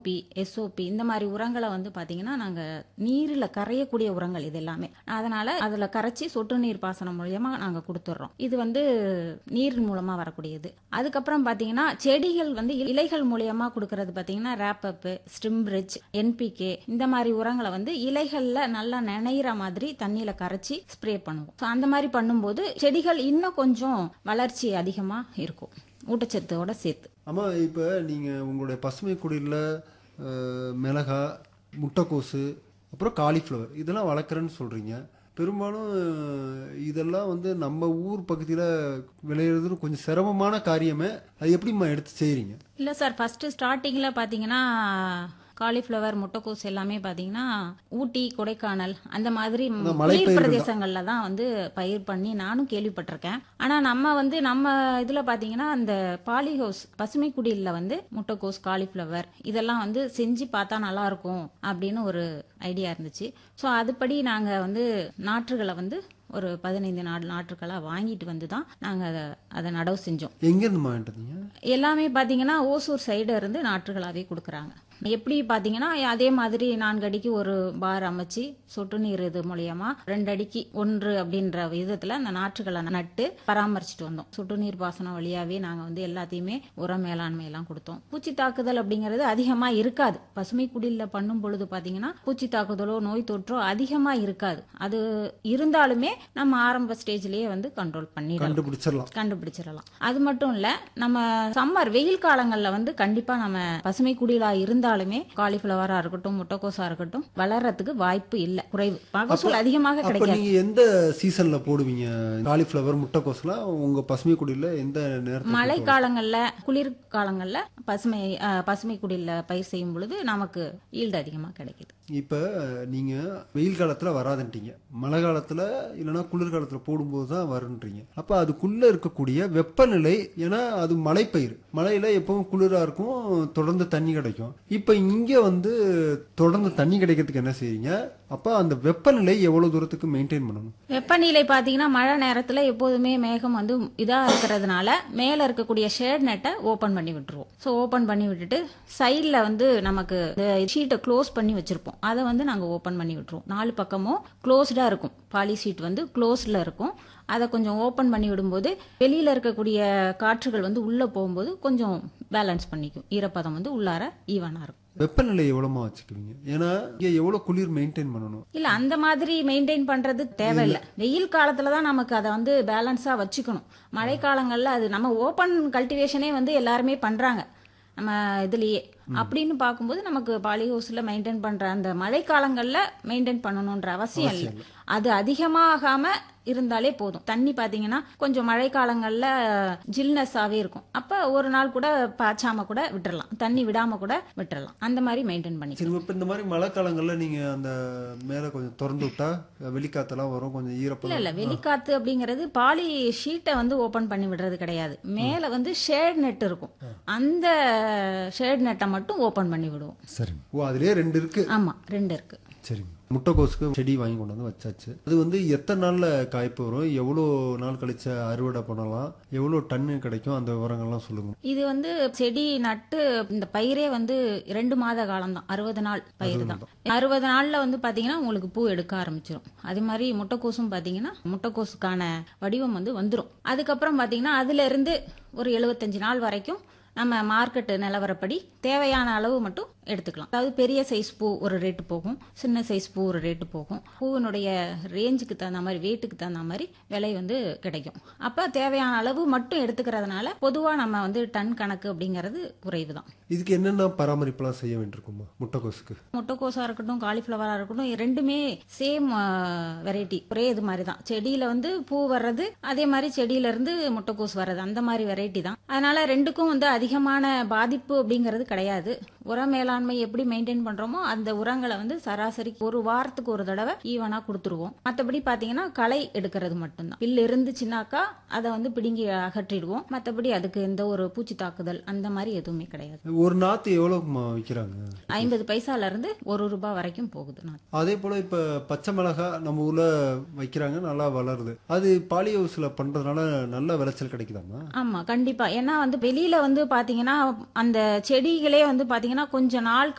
B SOP இந்த மாதிரி உரங்களை வந்து பாத்தீங்கன்னா நாங்க நீர்ல கரையக்கூடிய உரங்கள் இது எல்லாமே அதனால அதுல கரைச்சி சொட்டு நீர் பாசனம் மூலியமா நாங்க கொடுத்துட்றோம் இது வந்து நீர் மூலமா வரக்கூடியது அதுக்கப்புறம் பாத்தீங்கன்னா செடிகள் வந்து இலைகள் மூலியமா கொடுக்கறது பாத்தீங்கன்னா ரேப்பப் ஸ்டிம்பிரிச் என்பிகே இந்த மாதிரி உரங்களை வந்து இலைகள்ல நல்லா நினைகிற மாதிரி தண்ணியில கரைச்சி ஸ்ப்ரே பண்ணுவோம் So, அந்த மாதிரி பண்ணும்போது செடிகள் இன்னும் கொஞ்சம் வளர்ச்சி அதிகமா இருக்கும் ஊட்டச்சத்தோட சேர்த்து ஆமா இப்போ நீங்க உங்களுடைய பசுமை குடியில் மிளகா முட்டைக்கோசு அப்புறம் காலிஃப்ளவர் இதெல்லாம் வளர்க்குறேன்னு சொல்றீங்க பெரும்பாலும் அஹ், இதெல்லாம் வந்து நம்ம ஊர் பகுதியில் விளையிறதுன்னு கொஞ்சம் சிரமமான காரியமே அது எப்படிம்மா எடுத்து செய்றீங்க இல்ல சார் ஃபர்ஸ்ட் ஸ்டார்டிங்ல பாத்தீங்கன்னா காலிஃப்ளவர் முட்டைக்கோஸ் எல்லாமே பாத்தீங்கன்னா ஊட்டி கொடைக்கானல் அந்த மாதிரி அந்த குளிர் மலைப்பயிர்கள் பிரதேசங்கள்ல தான் வந்து பயிர் பண்ணி நானும் கேள்விப்பட்டிருக்கேன் ஆனா நம்ம வந்து நம்ம இதுல பாத்தீங்கன்னா அந்த பாலிஹவுஸ் பசுமை குடியில வந்து முட்டைக்கோஸ் காலிஃப்ளவர் இதெல்லாம் வந்து செஞ்சு பார்த்தா நல்லா இருக்கும் அப்படின்னு ஒரு ஐடியா இருந்துச்சு ஸோ அதுபடி நாங்க வந்து நாற்றுகளை வந்து ஒரு பதினைந்து நாடு நாற்றுகளா வாங்கிட்டு வந்து தான் நாங்க அதை அதை நடவு செஞ்சோம் எங்கேருந்து வாங்கிட்டு வந்தீங்க எல்லாமே பாத்தீங்கன்னா ஓசூர் சைடு இருந்து நாற்றுகளாவே கொடுக்குறாங்க எப்படி பாத்தீங்கன்னா அதே மாதிரி நான்கு அடிக்கு ஒரு பார் அமைச்சு சொட்டு நீர் இது மூலியமா ரெண்டு அடிக்கு ஒன்று அப்படின்ற விதத்துல அந்த நாற்றுகளை நட்டு பராமரிச்சுட்டு வந்தோம் சொட்டு நீர் பாசனம் வழியாவே நாங்க வந்து எல்லாத்தையுமே உர மேலாண்மை எல்லாம் கொடுத்தோம் பூச்சி தாக்குதல் அப்படிங்கிறது அதிகமா இருக்காது பசுமை குடில்ல பண்ணும் பொழுது பாத்தீங்கன்னா பூச்சி தாக்குதலோ நோய் தொற்றோ அதிகமா இருக்காது அது இருந்தாலுமே நம்ம ஆரம்ப ஸ்டேஜ்லயே வந்து கண்ட்ரோல் பண்ணிடலாம் கண்டுபிடிச்சிடலாம் கண்டுபிடிச்சிடலாம் அது மட்டும் இல்ல நம்ம சம்மர் வெயில் காலங்கள்ல வந்து கண்டிப்பா நம்ம பசுமை குடிலா இருந்தாலுமே காலிஃபிளவரா இருக்கட்டும் முட்டைக்கோஸா இருக்கட்டும் வளர்றதுக்கு வாய்ப்பு இல்ல குறைவு மகசூல் அதிகமாக அப்ப கிடைக்காது நீங்க எந்த சீசன்ல போடுவீங்க காலிஃப்ளவர் முட்டைக்கோஸ்லாம் உங்க பசுமை குடியில் எந்த நேரத்தில் மழை காலங்கள்ல குளிர் காலங்கள்ல பசுமை அஹ், பசுமை குடில பயிர் செய்யும் பொழுது நமக்கு ஈல்டு அதிகமா கிடைக்குது இப்போ நீங்க வெயில் காலத்துல வராதுன்றீங்க மழை காலத்துல இல்லைன்னா குளிர் காலத்துல போடும்போது தான் வருன்றீங்க அப்ப அதுக்குள்ள இருக்கக்கூடிய வெப்பநிலை ஏன்னா அது மலைப்பயிர் மழையில எப்பவும் குளிரா இருக்கும் தொடர்ந்து தண்ணி கிடைக்கும் இப்போ இங்க வந்து தொடர்ந்து தண்ணி கிடைக்கிறதுக்கு என்ன செய்றீங்க அப்ப அந்த வெப்பநிலை எவ்வளவு தூரத்துக்கு மெயின்டைன் பண்ணணும் வெப்பநிலை பாத்தீங்கன்னா மழை நேரத்துல எப்போதுமே மேகம் வந்து இதா இருக்கிறதுனால மேல இருக்கக்கூடிய ஷேட் நெட்டை ஓபன் பண்ணி விட்டுருவோம் ஸோ ஓபன் பண்ணி விட்டுட்டு சைட்ல வந்து நமக்கு ஷீட்டை க்ளோஸ் பண்ணி வச்சிருப்போம் அதை வந்து நாங்க ஓபன் பண்ணி விட்டுருவோம் நாலு பக்கமும் க்ளோஸ்டா இருக்கும் பாலி ஷீட் வந்து க்ளோஸ்ல இருக்கும் அதை கொஞ்சம் ஓபன் பண்ணி விடும்போது வெளியில இருக்கக்கூடிய காற்றுகள் வந்து உள்ள போகும்போது கொஞ்சம் பேலன்ஸ் பண்ணிக்கும் ஈரப்பதம் வந்து உள்ளார ஈவனா இருக்கும் வெப்பநிலை எவ்வளோமா வச்சுக்குவீங்க ஏன்னா இங்க எவ்வளவு குளிர் மெயின்டைன் பண்ணணும் இல்ல அந்த மாதிரி மெயின்டைன் பண்றது தேவையில்ல வெயில் காலத்துல தான் நமக்கு அதை வந்து பேலன்ஸா வச்சுக்கணும் மழை காலங்கள்ல அது நம்ம ஓப்பன் கல்டிவேஷனே வந்து எல்லாருமே பண்றாங்க நம்ம இதுலயே அப்படின்னு பார்க்கும்போது நமக்கு பாலி ஹவுஸ்ல மெயின்டைன் பண்ற அந்த மழை காலங்கள்ல மெயின்டைன் பண்ணணும்ன்ற அவசியம் இல்லை அது அதிகமாகாம இருந்தாலே போதும் தண்ணி பாத்தீங்கன்னா கொஞ்சம் மழை காலங்கள்ல ஜில்னஸாவே இருக்கும் அப்ப ஒரு நாள் கூட பாய்ச்சாம கூட விட்டுறலாம் தண்ணி விடாம கூட விட்டுறலாம் அந்த மாதிரி மெயின்டைன் பண்ணிக்கலாம் சரி இப்போ இந்த மாதிரி மழை காலங்கள்ல நீங்க அந்த மேல கொஞ்சம் திறந்து விட்டா வெளிக்காத்தெல்லாம் வரும் கொஞ்சம் இல்ல ஈரப்பதம் இல்ல வெளிக்காத்து அப்படிங்கிறது பாலி ஷீட்டை வந்து ஓபன் பண்ணி விடுறது கிடையாது மேல வந்து ஷேட் நெட் இருக்கும் அந்த ஷேட் நெட்டை மட்டும் ஓபன் பண்ணி விடுவோம் சரி ஓ அதுலயே ரெண்டு இருக்கு ஆமா ரெண்டு இருக்கு சரி முட்டைக்கோசுக்கு செடி வாங்கி கொண்டு வந்து வச்சாச்சு அது வந்து எத்தனை நாள்ல காய்ப்பு வரும் எவ்வளோ நாள் கழிச்ச அறுவடை பண்ணலாம் எவ்வளோ டன்னு கிடைக்கும் அந்த விவரங்கள்லாம் சொல்லுங்க இது வந்து செடி நட்டு இந்த பயிரே வந்து ரெண்டு மாத காலம் தான் அறுபது நாள் பயிர் தான் அறுபது நாள்ல வந்து பாத்தீங்கன்னா உங்களுக்கு பூ எடுக்க ஆரம்பிச்சிடும் அதே மாதிரி முட்டைக்கோசும் பாத்தீங்கன்னா முட்டைக்கோசுக்கான வடிவம் வந்து வந்துடும் அதுக்கப்புறம் பாத்தீங்கன்னா அதுல இருந்து ஒரு எழுபத்தஞ்சு நாள் வரைக்கும் நம்ம மார்க்கெட் நிலவரப்படி தேவையான அளவு மட்டும் எடுத்துக்கலாம் அதாவது பெரிய சைஸ் பூ ஒரு ரேட்டு போகும் சின்ன சைஸ் பூ ஒரு ரேட்டு போகும் பூவினுடைய ரேஞ்சுக்கு தகுந்த மாதிரி வெயிட்டுக்கு தகுந்த மாதிரி விலை வந்து கிடைக்கும் அப்ப தேவையான அளவு மட்டும் எடுத்துக்கிறதுனால பொதுவா நம்ம வந்து டன் கணக்கு அப்படிங்கிறது குறைவு தான் இதுக்கு என்னென்ன பராமரிப்பெல்லாம் செய்ய வேண்டியிருக்குமா முட்டைக்கோசுக்கு முட்டைக்கோஸா இருக்கட்டும் காலிஃப்ளவரா இருக்கட்டும் ரெண்டுமே சேம் வெரைட்டி ஒரே இது மாதிரி தான் செடியில வந்து பூ வர்றது அதே மாதிரி செடியில இருந்து முட்டைக்கோஸ் வர்றது அந்த மாதிரி வெரைட்டி தான் அதனால ரெண்டுக்கும் வந்து அதிகமான பாதிப்பு அப்படிங்கிறது கிடையாது உர மேலாண்மை எப்படி மெயின்டைன் பண்றோமோ அந்த உரங்களை வந்து சராசரி ஒரு வாரத்துக்கு ஒரு தடவை ஈவனா கொடுத்துருவோம் மற்றபடி பாத்தீங்கன்னா களை எடுக்கிறது மட்டும்தான் பில் இருந்துச்சுனாக்கா அதை வந்து பிடுங்கி அகற்றிடுவோம் மற்றபடி அதுக்கு எந்த ஒரு பூச்சி தாக்குதல் அந்த மாதிரி எதுவுமே கிடையாது ஒரு நாத்து எவ்வளோக்குமா விற்கிறாங்க ஐம்பது பைசால இருந்து ஒரு ரூபாய் வரைக்கும் போகுது நான் அதே போல இப்ப பச்சை மிளகா நம்ம ஊர்ல வைக்கிறாங்க நல்லா வளருது அது பாலி ஹவுஸ்ல பண்றதுனால நல்ல விளைச்சல் கிடைக்குதாமா ஆமா கண்டிப்பா ஏன்னா வந்து வெளியில வந்து பாத்தீங்கன்னா அந்த செடிகளே வந்து பாத்தீங்கன்னா கொஞ்சம் நாள்